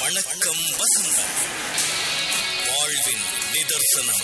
வணக்கம் வசந்தம் வாழ்வின் நிதர்சனம்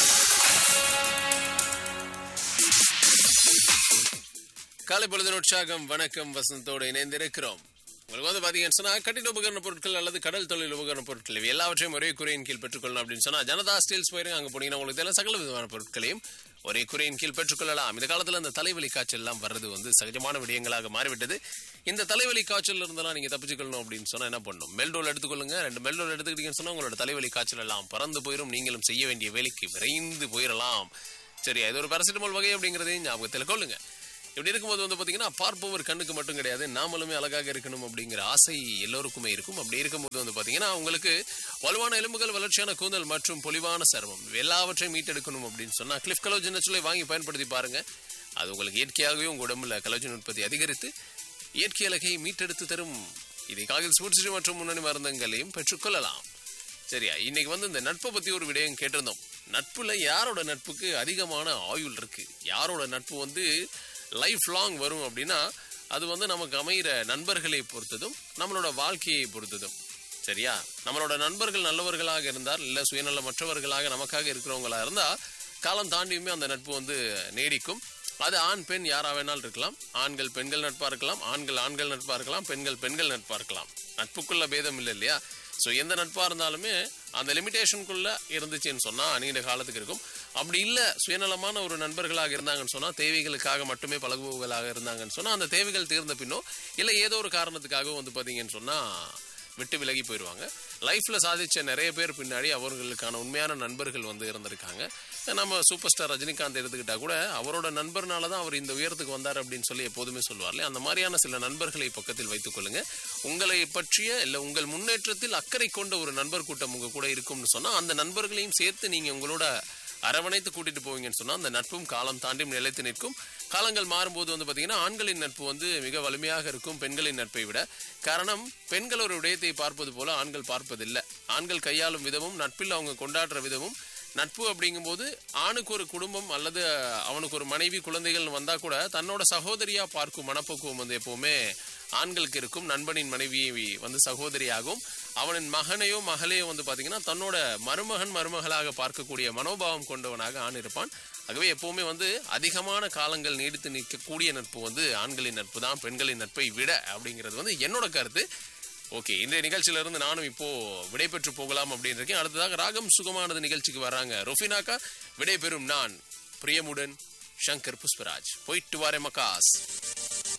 காலை பொழுது உற்சாகம் வணக்கம் வசந்தோடு இணைந்திருக்கிறோம் உங்களுக்கு வந்து பாத்தீங்கன்னு சொன்னா கட்டிட உபகரண பொருட்கள் அல்லது கடல் தொழில் உபகரண பொருட்கள் இவை எல்லாவற்றையும் ஒரே குறையின் கீழ் பெற்றுக்கொள்ளணும் அப்படின்னு சொன்னா ஜனதா ஸ்டீல்ஸ் போயிருங்க அங்க போனீங்கன்னா உங்களுக்கு தேவை சகல விதமான பொருட்களையும் ஒரே குறையின் கீழ் பெற்றுக்கொள்ளலாம் இந்த காலத்துல இந்த தலைவலி காய்ச்சல் எல்லாம் வர்றது வந்து சகஜமான விடயங்களாக மாறிவிட்டது இந்த தலைவலி காய்ச்சல் இருந்தெல்லாம் நீங்க தப்பிச்சுக்கொள்ளணும் அப்படின்னு சொன்னா என்ன பண்ணணும் மெல்டோல் எடுத்துக்கொள்ளுங்க ரெண்டு மெல்டோல் எடுத்துக்கிட்டீங்கன்னு சொன்னா உங்களோட தலைவலி காய்ச்சல் எல்லாம் பறந்து போயிடும் நீங்களும் செய்ய வேண்டிய வேலைக்கு விரைந்து போயிடலாம் சரி இது ஒரு பாராசிட்டமால் வகை அப்படிங்கறதையும் ஞாபகத்தில் கொள்ளுங்க இப்படி இருக்கும்போது வந்து பாத்தீங்கன்னா பார்ப்பவர் கண்ணுக்கு மட்டும் கிடையாது நாமளுமே அழகாக இருக்கணும் அப்படிங்கிற ஆசை எல்லோருக்குமே இருக்கும் அப்படி இருக்கும்போது வந்து பாத்தீங்கன்னா உங்களுக்கு வலுவான எலும்புகள் வளர்ச்சியான கூந்தல் மற்றும் பொலிவான சர்மம் இது எல்லாவற்றையும் மீட்டெடுக்கணும் அப்படின்னு சொன்னா கிளிஃப் கலோஜன் சொல்லி வாங்கி பயன்படுத்தி பாருங்க அது உங்களுக்கு இயற்கையாகவே உங்க உடம்புல கலோஜன் உற்பத்தி அதிகரித்து இயற்கை அழகை மீட்டெடுத்து தரும் இதை காகில் சூழ்ச்சி மற்றும் முன்னணி மருந்தங்களையும் பெற்றுக்கொள்ளலாம் சரியா இன்னைக்கு வந்து இந்த நட்பை பத்தி ஒரு விடயம் கேட்டிருந்தோம் நட்புல யாரோட நட்புக்கு அதிகமான ஆயுள் இருக்கு யாரோட நட்பு வந்து லைஃப் லாங் வரும் அப்படின்னா அது வந்து நமக்கு அமைகிற நண்பர்களை பொறுத்ததும் நம்மளோட வாழ்க்கையை பொறுத்ததும் சரியா நம்மளோட நண்பர்கள் நல்லவர்களாக இருந்தால் இல்ல சுயநலமற்றவர்களாக நமக்காக இருக்கிறவங்களா இருந்தா காலம் தாண்டியுமே அந்த நட்பு வந்து நீடிக்கும் அது ஆண் பெண் யாரா வேணாலும் இருக்கலாம் ஆண்கள் பெண்கள் நட்பா இருக்கலாம் ஆண்கள் ஆண்கள் நட்பா இருக்கலாம் பெண்கள் பெண்கள் நட்பா இருக்கலாம் நட்புக்குள்ள பேதம் இல்லை இல்லையா ஸோ எந்த நட்பா இருந்தாலுமே அந்த லிமிடேஷனுக்குள்ள இருந்துச்சுன்னு சொன்னா நீண்ட காலத்துக்கு இருக்கும் அப்படி இல்ல சுயநலமான ஒரு நண்பர்களாக இருந்தாங்கன்னு சொன்னா தேவைகளுக்காக மட்டுமே பழகுபவர்களாக இருந்தாங்கன்னு சொன்னா அந்த தேவைகள் தீர்ந்த பின்னோ இல்ல ஏதோ ஒரு காரணத்துக்காக வந்து பாத்தீங்கன்னு சொன்னா விட்டு விலகி போயிடுவாங்க லைஃப்ல சாதிச்ச நிறைய பேர் பின்னாடி அவர்களுக்கான உண்மையான நண்பர்கள் வந்து இருந்திருக்காங்க நம்ம சூப்பர் ஸ்டார் ரஜினிகாந்த் எடுத்துக்கிட்டா கூட அவரோட நண்பர்னால தான் அவர் இந்த உயரத்துக்கு வந்தார் அப்படின்னு சொல்லி எப்போதுமே சொல்லுவார்ல அந்த மாதிரியான சில நண்பர்களை பக்கத்தில் வைத்துக் கொள்ளுங்க உங்களை பற்றிய இல்ல உங்கள் முன்னேற்றத்தில் அக்கறை கொண்ட ஒரு நண்பர் கூட்டம் உங்க கூட இருக்கும்னு சொன்னா அந்த நண்பர்களையும் சேர்த்து நீங்க உங்களோட அரவணைத்து கூட்டிட்டு போவீங்கன்னு சொன்னா அந்த நட்பும் காலம் தாண்டியும் நிலைத்து நிற்கும் காலங்கள் மாறும்போது வந்து பாத்தீங்கன்னா ஆண்களின் நட்பு வந்து மிக வலிமையாக இருக்கும் பெண்களின் நட்பை விட காரணம் பெண்கள் ஒரு விடயத்தை பார்ப்பது போல ஆண்கள் பார்ப்பதில்லை ஆண்கள் கையாளும் விதமும் நட்பில் அவங்க கொண்டாடுற விதமும் நட்பு அப்படிங்கும்போது ஆணுக்கு ஒரு குடும்பம் அல்லது அவனுக்கு ஒரு மனைவி குழந்தைகள் வந்தா கூட தன்னோட சகோதரியா பார்க்கும் மனப்பக்குவம் வந்து எப்பவுமே ஆண்களுக்கு இருக்கும் நண்பனின் மனைவியை வந்து சகோதரியாகவும் அவனின் மகனையோ மகளையோ வந்து பாத்தீங்கன்னா தன்னோட மருமகன் மருமகளாக பார்க்கக்கூடிய மனோபாவம் கொண்டவனாக ஆண் இருப்பான் ஆகவே எப்பவுமே வந்து அதிகமான காலங்கள் நீடித்து நிற்கக்கூடிய நட்பு வந்து ஆண்களின் நட்பு தான் பெண்களின் நட்பை விட அப்படிங்கிறது வந்து என்னோட கருத்து ஓகே இன்றைய நிகழ்ச்சியில இருந்து நானும் இப்போ விடைபெற்று போகலாம் அப்படின்னு இருக்கேன் அடுத்ததாக ராகம் சுகமானது நிகழ்ச்சிக்கு வராங்க ரொஃபினாக்கா விடைபெறும் நான் பிரியமுடன் சங்கர் புஷ்பராஜ் போயிட்டு வாரே மக்காஸ்